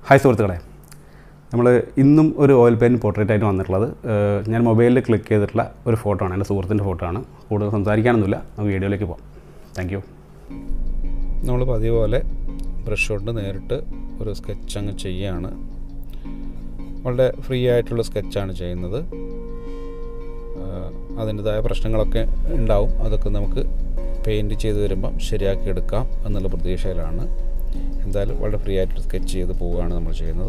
hi സുഹൃത്തുക്കളെ നമ്മൾ ഇന്നും ഒരു ഓയിൽ പെയിൻറ്റ് പോർട്രേറ്റ് ആയിട്ട് വന്നിട്ടുള്ളത് ഏഹ് ഞാൻ മൊബൈലിൽ ക്ലിക്ക് ചെയ്തിട്ടുള്ള ഒരു ഫോട്ടോ ആണ് എൻ്റെ സുഹൃത്തിൻ്റെ ഫോട്ടോ ആണ് കൂടുതൽ സംസാരിക്കാനൊന്നുമില്ല നമുക്ക് വീഡിയോയിലേക്ക് പോകാം താങ്ക് യു നമ്മൾ പതിവ് പോലെ ബ്രഷ് കൊണ്ട് നേരിട്ട് ഒരു സ്കെച്ച് അങ്ങ് ചെയ്യുകയാണ് വളരെ ഫ്രീ ആയിട്ടുള്ള സ്കെച്ചാണ് ചെയ്യുന്നത് ആഹ് അതിൻ്റെതായ പ്രശ്നങ്ങളൊക്കെ ഉണ്ടാവും അതൊക്കെ നമുക്ക് പെയിൻറ്റ് ചെയ്ത് വരുമ്പം ശരിയാക്കി എടുക്കാം എന്നുള്ള പ്രതീക്ഷയിലാണ് എന്തായാലും വളരെ ഫ്രീ ആയിട്ട് സ്കെച്ച് ചെയ്ത് പോവുകയാണ് നമ്മൾ ചെയ്യുന്നത്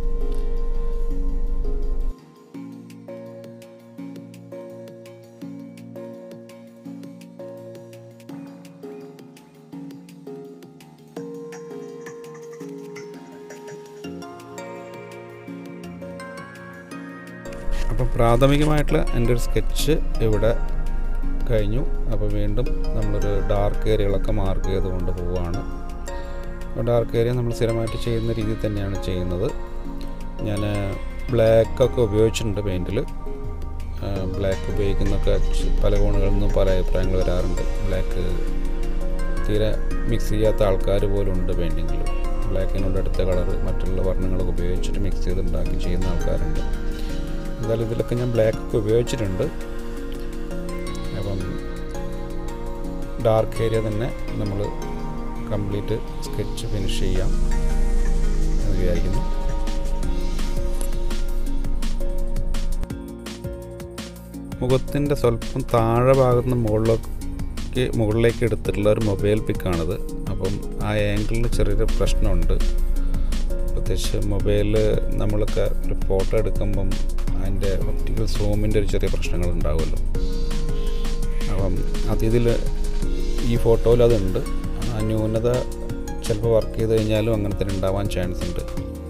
അപ്പം പ്രാഥമികമായിട്ടുള്ള എൻ്റെ ഒരു സ്കെച്ച് ഇവിടെ കഴിഞ്ഞു അപ്പോൾ വീണ്ടും നമ്മളൊരു ഡാർക്ക് ഏരിയകളൊക്കെ മാർക്ക് ചെയ്തുകൊണ്ട് പോവുകയാണ് ഡാർക്ക് ഏരിയ നമ്മൾ സ്ഥിരമായിട്ട് ചെയ്യുന്ന രീതിയിൽ തന്നെയാണ് ചെയ്യുന്നത് ഞാൻ ബ്ലാക്കൊക്കെ ഉപയോഗിച്ചിട്ടുണ്ട് പെയിൻറ്റിൽ ബ്ലാക്ക് ഉപയോഗിക്കുന്നൊക്കെ ച് പല കോണുകളിൽ നിന്നും പല അഭിപ്രായങ്ങൾ വരാറുണ്ട് ബ്ലാക്ക് തീരെ മിക്സ് ചെയ്യാത്ത ആൾക്കാർ പോലും ഉണ്ട് പെയിൻറ്റിങ്ങിൽ ബ്ലാക്കിനോട് അടുത്ത കളർ മറ്റുള്ള വർണ്ണങ്ങളൊക്കെ ഉപയോഗിച്ചിട്ട് മിക്സ് ചെയ്ത് ഉണ്ടാക്കി ചെയ്യുന്ന ആൾക്കാരുണ്ട് എന്തായാലും ഇതിലൊക്കെ ഞാൻ ബ്ലാക്ക് ഒക്കെ ഉപയോഗിച്ചിട്ടുണ്ട് അപ്പം ഡാർക്ക് ഏരിയ തന്നെ നമ്മൾ കംപ്ലീറ്റ് സ്കെച്ച് ഫിനിഷ് ചെയ്യാം എന്ന് വിചാരിക്കുന്നു മുഖത്തിൻ്റെ സ്വല്പം താഴെ ഭാഗത്ത് നിന്ന് മുകളിലേക്ക് മുകളിലേക്ക് എടുത്തിട്ടുള്ള ഒരു മൊബൈൽ പിക്കാണിത് അപ്പം ആ ആംഗിളിൽ ചെറിയൊരു പ്രശ്നമുണ്ട് പ്രത്യേകിച്ച് മൊബൈലിൽ നമ്മളൊക്കെ ഒരു ഫോട്ടോ എടുക്കുമ്പം അതിൻ്റെ ഒപ്റ്റിക്കൽ സൂമിൻ്റെ ഒരു ചെറിയ പ്രശ്നങ്ങൾ ഉണ്ടാവുമല്ലോ അപ്പം അതിൽ ഈ ഫോട്ടോയിൽ അതുണ്ട് ആ ന്യൂനത ചിലപ്പോൾ വർക്ക് ചെയ്ത് കഴിഞ്ഞാലും അങ്ങനെ തന്നെ ഉണ്ടാവാൻ ചാൻസ് ഉണ്ട്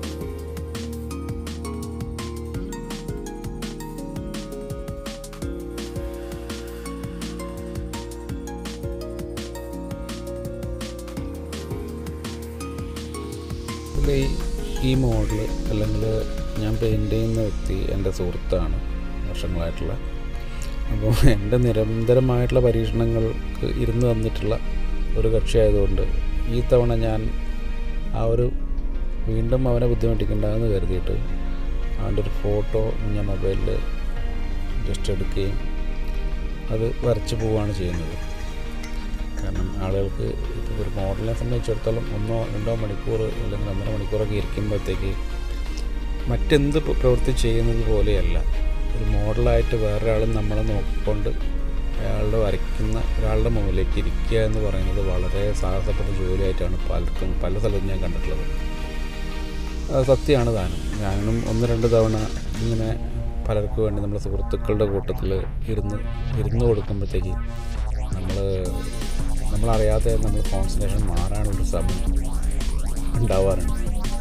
ഇതിൽ ഈ ഈ മോഡൽ അല്ലെങ്കിൽ ഞാൻ പെയിൻറ് ചെയ്യുന്ന വ്യക്തി എൻ്റെ സുഹൃത്താണ് വർഷങ്ങളായിട്ടുള്ള അപ്പോൾ എൻ്റെ നിരന്തരമായിട്ടുള്ള പരീക്ഷണങ്ങൾക്ക് ഇരുന്ന് തന്നിട്ടുള്ള ഒരു കക്ഷിയായതുകൊണ്ട് ഈ തവണ ഞാൻ ആ ഒരു വീണ്ടും അവനെ ബുദ്ധിമുട്ടിക്കണ്ടെന്ന് കരുതിയിട്ട് അവൻ്റെ ഒരു ഫോട്ടോ ഞാൻ മൊബൈലിൽ ജസ്റ്റ് എടുക്കുകയും അത് വരച്ച് പോവുകയാണ് ചെയ്യുന്നത് കാരണം ആളുകൾക്ക് ഇപ്പോൾ ഒരു മോഡലിനെ സംബന്ധിച്ചിടത്തോളം ഒന്നോ രണ്ടോ മണിക്കൂർ അല്ലെങ്കിൽ ഒന്നര മണിക്കൂറൊക്കെ ഇരിക്കുമ്പോഴത്തേക്ക് മറ്റെന്ത് പ്ര- പ്രവൃത്തി ചെയ്യുന്നത് പോലെയല്ല ഒരു മോഡലായിട്ട് വേറൊരാളും നമ്മളെ നോക്കിക്കൊണ്ട് അയാളുടെ വരയ്ക്കുന്ന ഒരാളുടെ മുമ്പിലേക്ക് ഇരിക്കുക എന്ന് പറയുന്നത് വളരെ സാഹസപ്പെട്ട ജോലിയായിട്ടാണ് പലർക്കും പല സ്ഥലത്തും ഞാൻ കണ്ടിട്ടുള്ളത് അത് സത്യമാണ് താനും ഞാനും ഒന്ന് രണ്ട് തവണ ഇങ്ങനെ പലർക്കും വേണ്ടി നമ്മുടെ സുഹൃത്തുക്കളുടെ കൂട്ടത്തിൽ ഇരുന്ന് ഇരുന്ന് കൊടുക്കുമ്പോഴത്തേക്ക് നമ്മൾ നമ്മളറിയാതെ നമ്മൾ കോൺസെൻട്രേഷൻ മാറാനുള്ളൊരു സമയം ഉണ്ടാവാറുണ്ട്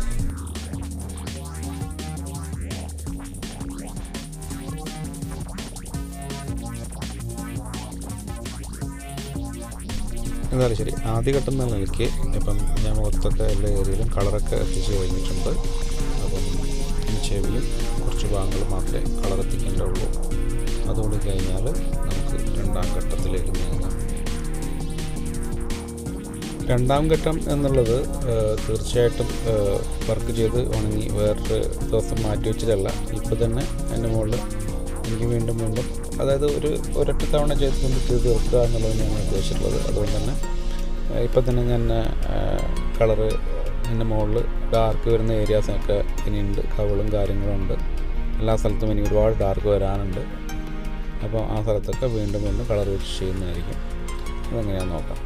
എന്തായാലും ശരി ആദ്യഘട്ടം എന്ന നിലയ്ക്ക് ഇപ്പം ഞാൻ മുഖത്തൊക്കെ എല്ലാ ഏരിയയിലും കളറൊക്കെ എത്തിച്ച് കഴിഞ്ഞിട്ടുണ്ട് അപ്പം ഈ ചെവിയും കുറച്ച് ഭാഗങ്ങൾ മാത്രമേ കളർ എത്തിക്കേണ്ടുള്ളൂ അതുകൊണ്ട് കഴിഞ്ഞാൽ നമുക്ക് രണ്ടാം ഘട്ടത്തിലേക്ക് നീങ്ങാം രണ്ടാം ഘട്ടം എന്നുള്ളത് ഏഹ്, തീർച്ചയായിട്ടും വർക്ക് ചെയ്ത് ഉണങ്ങി വേറൊരു ദിവസം മാറ്റി വെച്ചതല്ല ഇപ്പോൾ തന്നെ അതിൻ്റെ മുകളിൽ എനിക്ക് വീണ്ടും വീണ്ടും അതായത് ഒരു ഒരൊറ്റ തവണ ചെയ്ത് ചെയ്ത് തീർക്കുക എന്നുള്ളത് ഞാൻ ഉദ്ദേശിച്ചിട്ടുള്ളത് അതുകൊണ്ട് തന്നെ ഏഹ്, ഇപ്പം തന്നെ ഞാൻ കളറ് എൻ്റെ മുകളിൽ ഡാർക്ക് വരുന്ന ഏരിയാസൊക്കെ ഇനിയുണ്ട് കവളും കാര്യങ്ങളും ഉണ്ട് എല്ലാ സ്ഥലത്തും ഇനി ഒരുപാട് ഡാർക്ക് വരാനുണ്ട് അപ്പോൾ ആ സ്ഥലത്തൊക്കെ വീണ്ടും വീണ്ടും കളർ വെച്ച് ചെയ്യുന്നതായിരിക്കും അതെങ്ങനെയാണെന്ന് നോക്കാം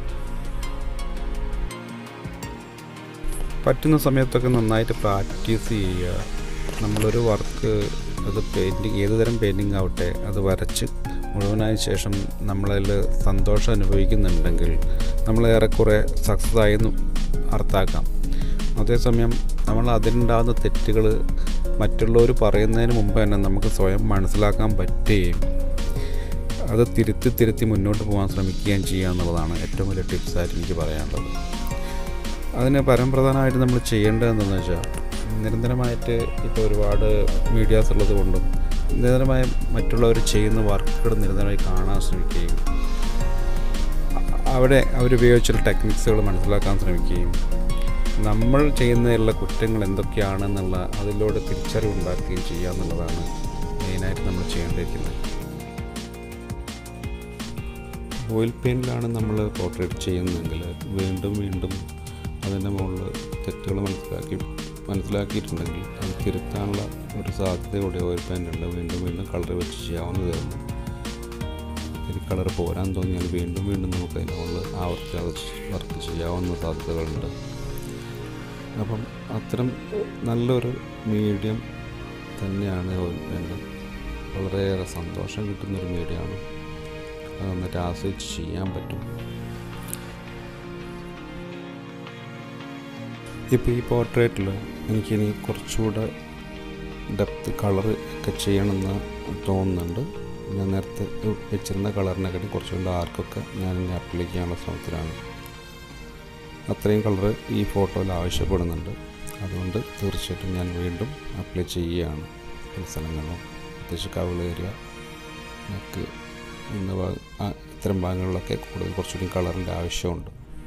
പറ്റുന്ന സമയത്തൊക്കെ നന്നായിട്ട് പ്രാക്ടീസ് ചെയ്യുക നമ്മളൊരു വർക്ക് അത് പെയിൻറ്റിങ് ഏത് തരം പെയിൻറ്റിങ് ആവട്ടെ അത് വരച്ച് മുഴുവനായ ശേഷം നമ്മളതിൽ സന്തോഷം അനുഭവിക്കുന്നുണ്ടെങ്കിൽ നമ്മൾ ഏറെക്കുറെ സക്സസ് ആയെന്ന് അർത്ഥാക്കാം അതേസമയം നമ്മൾ അതിലുണ്ടാകുന്ന തെറ്റുകൾ മറ്റുള്ളവർ പറയുന്നതിന് മുമ്പ് തന്നെ നമുക്ക് സ്വയം മനസ്സിലാക്കാൻ പറ്റുകയും അത് തിരുത്തി തിരുത്തി മുന്നോട്ട് പോകാൻ ശ്രമിക്കുകയും ചെയ്യുക എന്നുള്ളതാണ് ഏറ്റവും വലിയ ടിപ്സായിട്ട് എനിക്ക് പറയാനുള്ളത് അതിന് പരമപ്രധാനമായിട്ട് നമ്മൾ ചെയ്യേണ്ടത് എന്താണെന്ന് വെച്ചാൽ നിരന്തരമായിട്ട് ഇപ്പോൾ ഒരുപാട് മീഡിയാസ് ഉള്ളത് കൊണ്ടും നിരന്തരമായി മറ്റുള്ളവർ ചെയ്യുന്ന വർക്കുകൾ നിരന്തരമായി കാണാൻ ശ്രമിക്കുകയും അ- അവിടെ അവരുപയോഗിച്ചുള്ള ടെക്നിക്സുകൾ മനസ്സിലാക്കാൻ ശ്രമിക്കുകയും നമ്മൾ ചെയ്യുന്നതിലുള്ള കുറ്റങ്ങൾ എന്തൊക്കെയാണെന്നുള്ള അതിലൂടെ തിരിച്ചറിവുണ്ടാക്കുകയും ചെയ്യുക എന്നുള്ളതാണ് മെയിനായിട്ട് നമ്മൾ ചെയ്യേണ്ടിയിരിക്കുന്നത് ഓയിൽ പെയിൻറ്റിലാണ് നമ്മൾ പോർട്രേറ്റ് ചെയ്യുന്നതെങ്കിൽ വീണ്ടും വീണ്ടും അതിൻ്റെ മുകളിൽ തെറ്റുകൾ മനസ്സിലാക്കി മനസ്സിലാക്കിയിട്ടുണ്ടെങ്കിൽ അത് തിരുത്താനുള്ള ഒരു സാധ്യതയോടെ ഓയിൽ പെയിൻ്റ് ഉണ്ട് വീണ്ടും വീണ്ടും കളർ വെച്ച് ചെയ്യാവുന്നതായിരുന്നു ഇനി കളർ പോരാൻ തോന്നിയാൽ വീണ്ടും വീണ്ടും നമുക്ക് അതിൻ്റെ മുകളിൽ ആവർത്തി അത് വർക്ക് ചെയ്യാവുന്ന സാധ്യതകളുണ്ട് അപ്പം അത്തരം നല്ലൊരു മീഡിയം തന്നെയാണ് ഓയിൽ പെയിൻറ്റ് വളരെയേറെ സന്തോഷം കിട്ടുന്നൊരു മീഡിയമാണ് അത് നന്നായിട്ട് ആസ്വദിച്ച് ചെയ്യാൻ പറ്റും ഇപ്പോൾ ഈ പോർട്രേറ്റിൽ എനിക്കിനി കുറച്ചുകൂടെ ഡെപ്ത് കളർ ഒക്കെ ചെയ്യണമെന്ന് തോന്നുന്നുണ്ട് ഞാൻ നേരത്തെ വെച്ചിരുന്ന കളറിനെക്കാട്ടി കുറച്ചുകൂടി ഡാർക്കൊക്കെ ഞാൻ ഇനി അപ്ലൈ ചെയ്യാനുള്ള ശ്രമത്തിലാണ് അത്രയും കളർ ഈ ഫോട്ടോയിൽ ആവശ്യപ്പെടുന്നുണ്ട് അതുകൊണ്ട് തീർച്ചയായിട്ടും ഞാൻ വീണ്ടും അപ്ലൈ ചെയ്യുകയാണ് പല സ്ഥലങ്ങളിലും പ്രത്യേകിച്ച് കവിള് ഏരിയ നെക്ക് എന്ന ഭാഗ ആ, ഇത്തരം ഭാഗങ്ങളിലൊക്കെ കൂടുതൽ കുറച്ചുകൂടി കളറിൻ്റെ ആവശ്യമുണ്ട്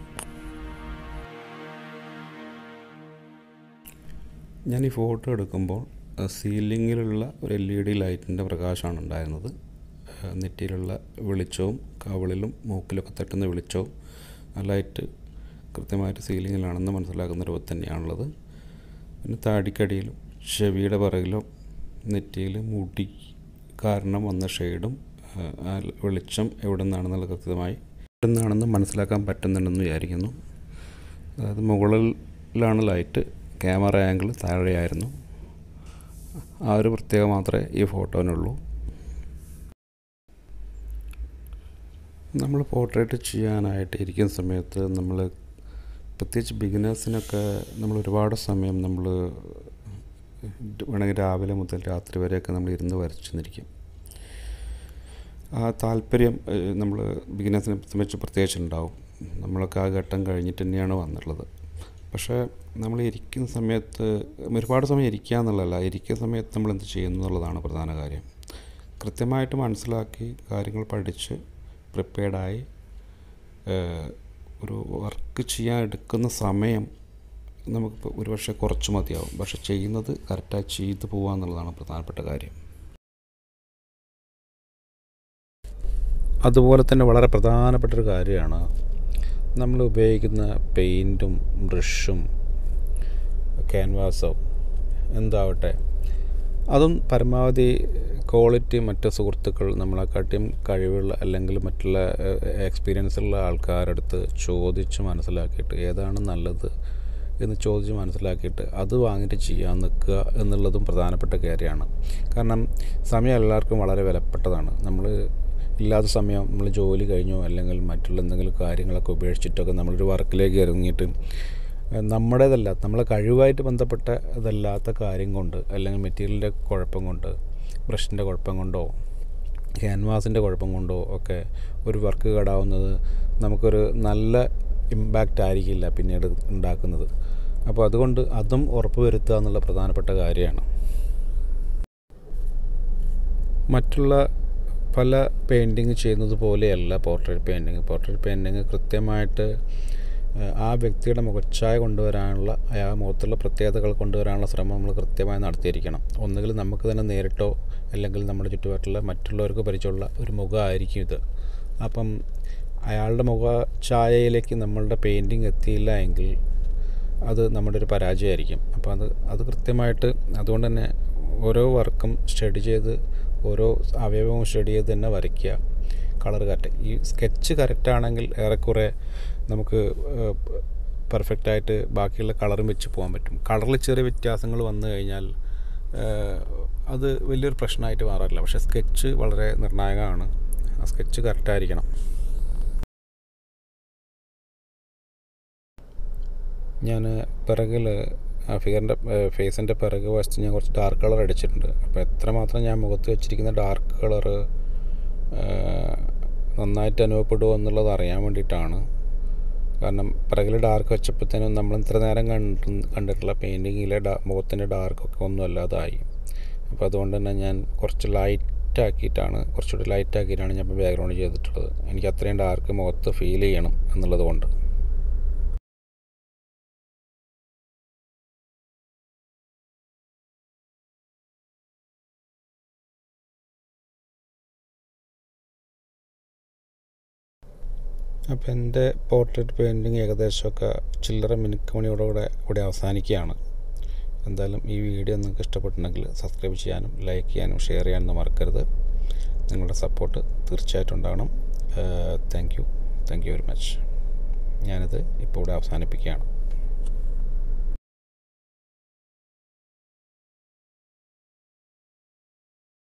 ഞാൻ ഈ ഫോട്ടോ എടുക്കുമ്പോൾ സീലിങ്ങിലുള്ള ഒരു എൽ ഇ ഡി ലൈറ്റിൻ്റെ പ്രകാശമാണ് ഉണ്ടായിരുന്നത് ആ, നെറ്റിയിലുള്ള വെളിച്ചവും കവിളിലും മൂക്കിലൊക്കെ തട്ടുന്ന വെളിച്ചവും ആ ലൈറ്റ് കൃത്യമായിട്ട് സീലിങ്ങിലാണെന്ന് മനസ്സിലാക്കുന്ന രൂപത്തിൽ തന്നെയാണുള്ളത് പിന്നെ താടിക്കടിയിലും ചെവിയുടെ പിറകിലും നെറ്റിയിൽ മുടി കാരണം വന്ന ഷെയ്ഡും ആ, ആ വെളിച്ചം എവിടെ നിന്നാണെന്നുള്ള കൃത്യമായി എവിടെ നിന്നാണെന്ന് മനസ്സിലാക്കാൻ പറ്റുന്നുണ്ടെന്ന് വിചാരിക്കുന്നു അതായത് മുകളിലാണ് ലൈറ്റ് ക്യാമറ ആംഗിൾ താഴെയായിരുന്നു ആ ഒരു പ്രത്യേകത മാത്രമേ ഈ ഫോട്ടോനുള്ളൂ നമ്മൾ പോർട്രേറ്റ് ചെയ്യാനായിട്ട് ഇരിക്കുന്ന സമയത്ത് നമ്മൾ പ്രത്യേകിച്ച് ബിഗിനേഴ്സിനൊക്കെ നമ്മൾ ഒരുപാട് സമയം നമ്മൾ വേണമെങ്കിൽ രാവിലെ മുതൽ രാത്രി വരെയൊക്കെ നമ്മൾ ഇരുന്ന് വരച്ചു നിന്നിരിക്കും ആ താല്പര്യം നമ്മൾ ബിഗിനേഴ്സിനെ സംബന്ധിച്ച് പ്രത്യേകിച്ച് ഉണ്ടാവും നമ്മളൊക്കെ ആ ഘട്ടം കഴിഞ്ഞിട്ട് തന്നെയാണ് വന്നിട്ടുള്ളത് പക്ഷേ നമ്മൾ ഇരിക്കുന്ന സമയത്ത് ഒരുപാട് സമയം ഇരിക്കുക എന്നുള്ളതല്ല ഇരിക്കുന്ന സമയത്ത് നമ്മൾ എന്ത് ചെയ്യുന്നു എന്നുള്ളതാണ് പ്രധാന കാര്യം കൃത്യമായിട്ട് മനസ്സിലാക്കി കാര്യങ്ങൾ പഠിച്ച് പ്രിപ്പയർഡായി ഒരു വർക്ക് ചെയ്യാൻ എടുക്കുന്ന സമയം നമുക്കിപ്പോൾ ഒരുപക്ഷെ കുറച്ച് മതിയാവും പക്ഷെ ചെയ്യുന്നത് കറക്റ്റായി ചെയ്തു പോകുക എന്നുള്ളതാണ് പ്രധാനപ്പെട്ട കാര്യം അതുപോലെ തന്നെ വളരെ പ്രധാനപ്പെട്ടൊരു കാര്യമാണ് നമ്മൾ ഉപയോഗിക്കുന്ന പെയിൻറ്റും ബ്രഷും ക്യാൻവാസോ എന്താവട്ടെ അതും പരമാവധി ക്വാളിറ്റി മറ്റ് സുഹൃത്തുക്കൾ നമ്മളെക്കാട്ടിയും കഴിവുള്ള അല്ലെങ്കിൽ മറ്റുള്ള എക്സ്പീരിയൻസ് ഉള്ള ആൾക്കാരടുത്ത് ചോദിച്ച് മനസ്സിലാക്കിയിട്ട് ഏതാണ് നല്ലത് എന്ന് ചോദിച്ച് മനസ്സിലാക്കിയിട്ട് അത് വാങ്ങിയിട്ട് ചെയ്യാൻ നിൽക്കുക എന്നുള്ളതും പ്രധാനപ്പെട്ട കാര്യമാണ് കാരണം സമയം എല്ലാവർക്കും വളരെ വിലപ്പെട്ടതാണ് നമ്മൾ ഇല്ലാത്ത സമയം നമ്മൾ ജോലി കഴിഞ്ഞോ അല്ലെങ്കിൽ മറ്റുള്ള എന്തെങ്കിലും കാര്യങ്ങളൊക്കെ ഉപേക്ഷിച്ചിട്ടൊക്കെ നമ്മളൊരു വർക്കിലേക്ക് ഇറങ്ങിയിട്ട് നമ്മുടേതല്ല നമ്മളെ കഴിവായിട്ട് ബന്ധപ്പെട്ട ഇതല്ലാത്ത കാര്യം കൊണ്ട് അല്ലെങ്കിൽ മെറ്റീരിയലിൻ്റെ കുഴപ്പം കൊണ്ട് ബ്രഷിൻ്റെ കുഴപ്പം കൊണ്ടോ ക്യാൻവാസിൻ്റെ കുഴപ്പം കൊണ്ടോ ഒക്കെ ഒരു വർക്ക് കേടാവുന്നത് നമുക്കൊരു നല്ല ഇമ്പാക്റ്റ് ആയിരിക്കില്ല പിന്നീട് ഉണ്ടാക്കുന്നത് അപ്പോൾ അതുകൊണ്ട് അതും ഉറപ്പ് വരുത്തുക എന്നുള്ള പ്രധാനപ്പെട്ട കാര്യമാണ് മറ്റുള്ള പല പെയിൻറ്റിങ് ചെയ്യുന്നത് പോലെയല്ല പോർട്രേറ്റ് പെയിൻറ്റിങ് പോർട്രേറ്റ് പെയിൻറ്റിങ് കൃത്യമായിട്ട് ആ വ്യക്തിയുടെ മുഖച്ഛായ കൊണ്ടുവരാനുള്ള ആ മുഖത്തുള്ള പ്രത്യേകതകൾ കൊണ്ടുവരാനുള്ള ശ്രമം നമ്മൾ കൃത്യമായി നടത്തിയിരിക്കണം ഒന്നുകിൽ നമുക്ക് തന്നെ നേരിട്ടോ അല്ലെങ്കിൽ നമ്മുടെ ചുറ്റുപാട്ടുള്ള മറ്റുള്ളവർക്ക് പരിചയമുള്ള ഒരു മുഖമായിരിക്കും ഇത് അപ്പം അയാളുടെ മുഖഛായയിലേക്ക് നമ്മളുടെ പെയിൻറ്റിങ് എത്തിയില്ല എങ്കിൽ അത് നമ്മുടെ ഒരു പരാജയമായിരിക്കും അപ്പോൾ അത് അത് കൃത്യമായിട്ട് അതുകൊണ്ട് തന്നെ ഓരോ വർക്കും സ്റ്റഡി ചെയ്ത് ഓരോ അവയവവും സ്റ്റഡി ചെയ്ത് തന്നെ വരയ്ക്കുക കളർ കറക്റ്റ് ഈ സ്കെച്ച് കറക്റ്റ് ആണെങ്കിൽ ഏറെക്കുറെ നമുക്ക് പെർഫെക്റ്റായിട്ട് ബാക്കിയുള്ള കളറും വെച്ച് പോകാൻ പറ്റും കളറിൽ ചെറിയ വ്യത്യാസങ്ങൾ വന്നു കഴിഞ്ഞാൽ അത് വലിയൊരു പ്രശ്നമായിട്ട് മാറാറില്ല പക്ഷേ സ്കെച്ച് വളരെ നിർണായകമാണ് ആ സ്കെച്ച് കറക്റ്റായിരിക്കണം ഞാൻ പിറകിൽ ആ ഫിഗറിൻ്റെ ഫേസിൻ്റെ പിറക് വശത്ത് ഞാൻ കുറച്ച് ഡാർക്ക് കളർ അടിച്ചിട്ടുണ്ട് അപ്പോൾ എത്രമാത്രം ഞാൻ മുഖത്ത് വെച്ചിരിക്കുന്ന ഡാർക്ക് കളറ് നന്നായിട്ട് അനുഭവപ്പെടുമോ എന്നുള്ളത് അറിയാൻ വേണ്ടിയിട്ടാണ് കാരണം പിറകിൽ ഡാർക്ക് വെച്ചപ്പോഴത്തേനും നമ്മൾ ഇത്ര നേരം കണ്ട് കണ്ടിട്ടുള്ള പെയിൻറ്റിങ്ങിലെ ഡാ മുഖത്തിൻ്റെ ഡാർക്കൊക്കെ ഒന്നും അല്ലാതായി അപ്പോൾ അതുകൊണ്ട് തന്നെ ഞാൻ കുറച്ച് ലൈറ്റ് ആക്കിയിട്ടാണ് കുറച്ചുകൂടി ലൈറ്റ് ആക്കിയിട്ടാണ് ഞാൻ ഇപ്പോൾ ബാക്ക്ഗ്രൗണ്ട് ചെയ്തിട്ടുള്ളത് എനിക്ക് അത്രയും ഡാർക്ക് മുഖത്ത് ഫീൽ ചെയ്യണം എന്നുള്ളത് കൊണ്ട് അപ്പോൾ എൻ്റെ പോർട്രേറ്റ് പെയിൻറ്റിങ് ഏകദേശമൊക്കെ ചില്ലറ മിനുക്കമണിയോടുകൂടെ കൂടെ അവസാനിക്കുകയാണ് എന്തായാലും ഈ വീഡിയോ നിങ്ങൾക്ക് ഇഷ്ടപ്പെട്ടിട്ടുണ്ടെങ്കിൽ സബ്സ്ക്രൈബ് ചെയ്യാനും ലൈക്ക് ചെയ്യാനും ഷെയർ ചെയ്യാനൊന്നും മറക്കരുത് നിങ്ങളുടെ സപ്പോർട്ട് തീർച്ചയായിട്ടും ഉണ്ടാകണം thank you thank you very much ഞാനിത് ഇപ്പോൾ ഇവിടെ അവസാനിപ്പിക്കുകയാണ്